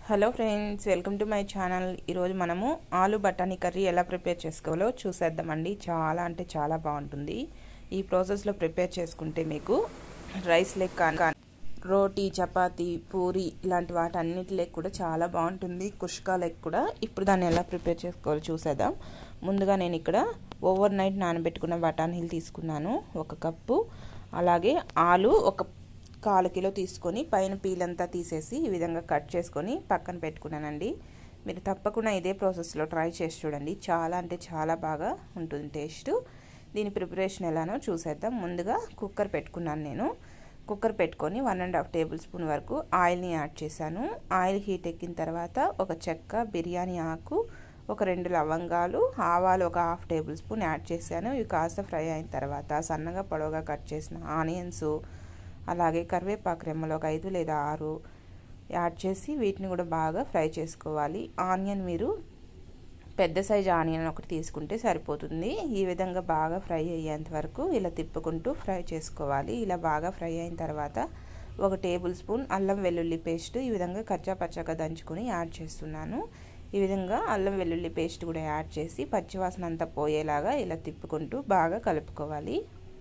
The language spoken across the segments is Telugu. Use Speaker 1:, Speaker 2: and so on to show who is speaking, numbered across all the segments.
Speaker 1: hello friends welcome to my channel ఈరోజు మనము ఆలు బఠానీ కర్రీ ఎలా ప్రిపేర్ చేసుకోవాలో చూసేద్దామండి చాలా అంటే చాలా బాగుంటుంది ఈ ప్రాసెస్లో ప్రిపేర్ చేసుకుంటే మీకు రైస్ లెక్ కానీ రోటీ చపాతి పూరి ఇలాంటి వాటి అన్నిటిలోకి కూడా చాలా బాగుంటుంది కుష్కా లెక్ కూడా ఇప్పుడు దాన్ని ఎలా ప్రిపేర్ చేసుకోవాలో చూసేద్దాం ముందుగా నేను ఇక్కడ ఓవర్ నైట్ నానబెట్టుకున్న బఠానీలు తీసుకున్నాను ఒక కప్పు అలాగే ఆలు ఒక కాలు కిలో తీసుకొని పైన పీలంతా తీసేసి ఈ విధంగా కట్ చేసుకొని పక్కన పెట్టుకున్నానండి మీరు తప్పకుండా ఇదే ప్రాసెస్లో ట్రై చేసి చూడండి చాలా అంటే చాలా బాగా ఉంటుంది టేస్ట్ దీని ప్రిపరేషన్ ఎలానో చూసేద్దాం ముందుగా కుక్కర్ పెట్టుకున్నాను నేను కుక్కర్ పెట్టుకొని one and half tablespoon వరకు ఆయిల్ని యాడ్ చేశాను ఆయిల్ హీట్ ఎక్కిన తర్వాత ఒక చెక్క బిర్యానీ ఆకు ఒక రెండు లవంగాలు ఆవాలు ఒక హాఫ్ టేబుల్ స్పూన్ యాడ్ చేశాను ఇవి కాస్త ఫ్రై అయిన తర్వాత సన్నగా పొడవుగా కట్ చేసిన ఆనియన్స్ అలాగే కరివేపాకు రెమ్మలు ఒక ఐదు లేదా ఆరు యాడ్ చేసి వీటిని కూడా బాగా ఫ్రై చేసుకోవాలి ఆనియన్ మీరు పెద్ద సైజు ఆనియన్ ఒకటి తీసుకుంటే సరిపోతుంది ఈ విధంగా బాగా ఫ్రై అయ్యేంత వరకు ఇలా తిప్పుకుంటూ ఫ్రై చేసుకోవాలి ఇలా బాగా ఫ్రై అయిన తర్వాత ఒక టేబుల్ స్పూన్ అల్లం వెల్లుల్లి పేస్ట్ ఈ విధంగా కచ్చా పచ్చగా దంచుకొని యాడ్ చేస్తున్నాను ఈ విధంగా అల్లం వెల్లుల్లి పేస్ట్ కూడా యాడ్ చేసి పచ్చివాసన అంతా పోయేలాగా ఇలా తిప్పుకుంటూ బాగా కలుపుకోవాలి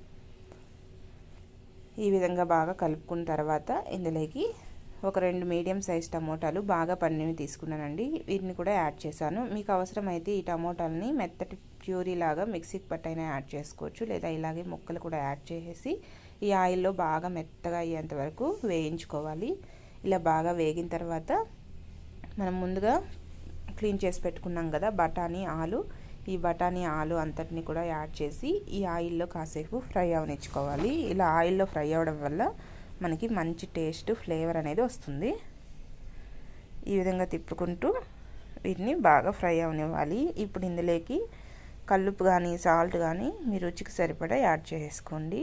Speaker 1: ఈ విధంగా బాగా కలుపుకున్న తర్వాత ఇందులోకి ఒక రెండు మీడియం సైజ్ టమోటాలు బాగా పండినవి తీసుకున్నానండి వీటిని కూడా యాడ్ చేశాను మీకు అవసరమైతే ఈ టమోటాలని మెత్తటి ప్యూరీ లాగా మిక్సీకి పట్టైనా యాడ్ చేసుకోవచ్చు లేదా ఇలాగే ముక్కలు కూడా యాడ్ చేసేసి ఈ ఆయిల్లో బాగా మెత్తగా అయ్యేంత వరకు వేయించుకోవాలి ఇలా బాగా వేగిన తర్వాత మనం ముందుగా క్లీన్ చేసి పెట్టుకున్నాం కదా బఠానీ ఆలు ఈ బఠానీ ఆలు అంతటిని కూడా యాడ్ చేసి ఈ ఆయిల్లో కాసేపు ఫ్రై అవనిచ్చుకోవాలి ఇలా ఆయిల్లో ఫ్రై అవ్వడం వల్ల మనకి మంచి టేస్ట్ ఫ్లేవర్ అనేది వస్తుంది ఈ విధంగా తిప్పుకుంటూ వీటిని బాగా ఫ్రై అవనివ్వాలి ఇప్పుడు ఇందులోకి కల్లుపు కానీ సాల్ట్ కానీ మీ రుచికి సరిపడా యాడ్ చేసుకోండి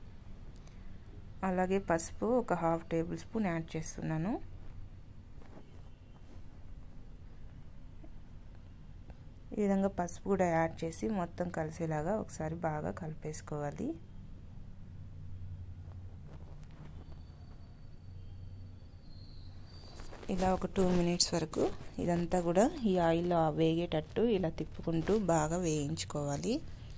Speaker 1: అలాగే పసుపు ఒక హాఫ్ టేబుల్ స్పూన్ యాడ్ చేస్తున్నాను ఈ విధంగా పసుపు కూడా యాడ్ చేసి మొత్తం కలిసేలాగా ఒకసారి బాగా కలిపేసుకోవాలి ఇలా ఒక టూ మినిట్స్ వరకు ఇదంతా కూడా ఈ ఆయిల్లో వేగేటట్టు ఇలా తిప్పుకుంటూ బాగా వేయించుకోవాలి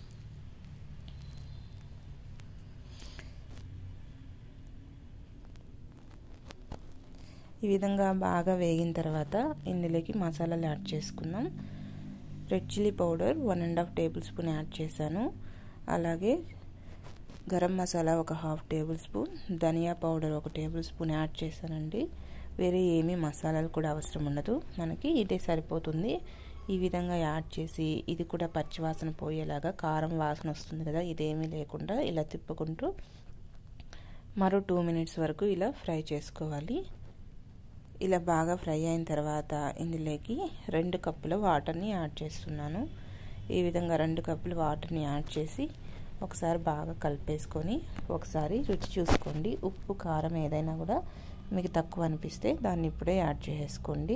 Speaker 1: ఈ విధంగా బాగా వేగిన తర్వాత ఇందులోకి మసాలాలు యాడ్ చేసుకుందాం red chilli powder one and half tablespoon add చేశాను అలాగే గరం మసాలా ఒక హాఫ్ టేబుల్ స్పూన్ ధనియా పౌడర్ ఒక టేబుల్ స్పూన్ యాడ్ చేశానండి వేరే ఏమీ మసాలాలు కూడా అవసరం ఉండదు మనకి ఇదే సరిపోతుంది ఈ విధంగా యాడ్ చేసి ఇది కూడా పచ్చివాసన పోయేలాగా కారం వాసన వస్తుంది కదా ఇదేమీ లేకుండా ఇలా తిప్పుకుంటూ మరో టూ మినిట్స్ వరకు ఇలా ఫ్రై చేసుకోవాలి ఇలా బాగా ఫ్రై అయిన తర్వాత ఇందులోకి రెండు కప్పుల వాటర్ని యాడ్ చేస్తున్నాను ఈ విధంగా రెండు కప్పుల వాటర్ని యాడ్ చేసి ఒకసారి బాగా కలిపేసుకొని ఒకసారి రుచి చూసుకోండి ఉప్పు కారం ఏదైనా కూడా మీకు తక్కువ అనిపిస్తే దాన్ని ఇప్పుడే యాడ్ చేసుకోండి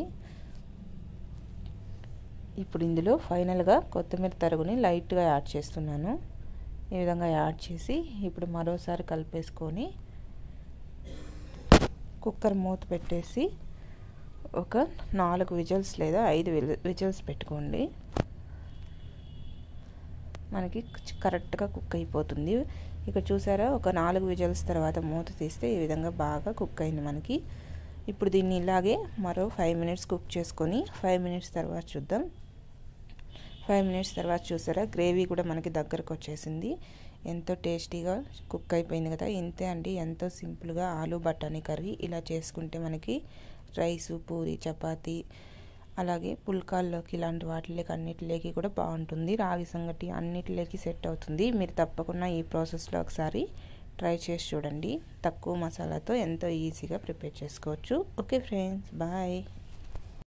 Speaker 1: ఇప్పుడు ఇందులో ఫైనల్గా కొత్తిమీర తరుగుని లైట్గా యాడ్ చేస్తున్నాను ఈ విధంగా యాడ్ చేసి ఇప్పుడు మరోసారి కలిపేసుకొని కుక్కర్ మూత పెట్టేసి ఒక నాలుగు విజల్స్ లేదా ఐదు విజల్స్ పెట్టుకోండి మనకి కరెక్ట్గా కుక్ అయిపోతుంది ఇక్కడ చూసారా ఒక నాలుగు విజల్స్ తర్వాత మూత తీస్తే ఈ విధంగా బాగా కుక్ అయింది మనకి ఇప్పుడు దీన్ని ఇలాగే మరో ఫైవ్ మినిట్స్ కుక్ చేసుకొని ఫైవ్ మినిట్స్ తర్వాత చూద్దాం ఫైవ్ మినిట్స్ తర్వాత చూసారా గ్రేవీ కూడా మనకి దగ్గరకు వచ్చేసింది ఎంతో టేస్టీగా కుక్ అయిపోయింది కదా ఇంతే అండి ఎంతో సింపుల్గా ఆలు బఠానీ కర్రీ ఇలా చేసుకుంటే మనకి రైసు పూరి చపాతి అలాగే పుల్కాల్లోకి ఇలాంటి వాటిలోకి అన్నిటిలోకి కూడా బాగుంటుంది రాగి సంగటి అన్నిటిలోకి సెట్ అవుతుంది మీరు తప్పకుండా ఈ ప్రాసెస్లో ఒకసారి ట్రై చేసి చూడండి తక్కువ మసాలాతో ఎంతో ఈజీగా ప్రిపేర్ చేసుకోవచ్చు ఓకే ఫ్రెండ్స్ బాయ్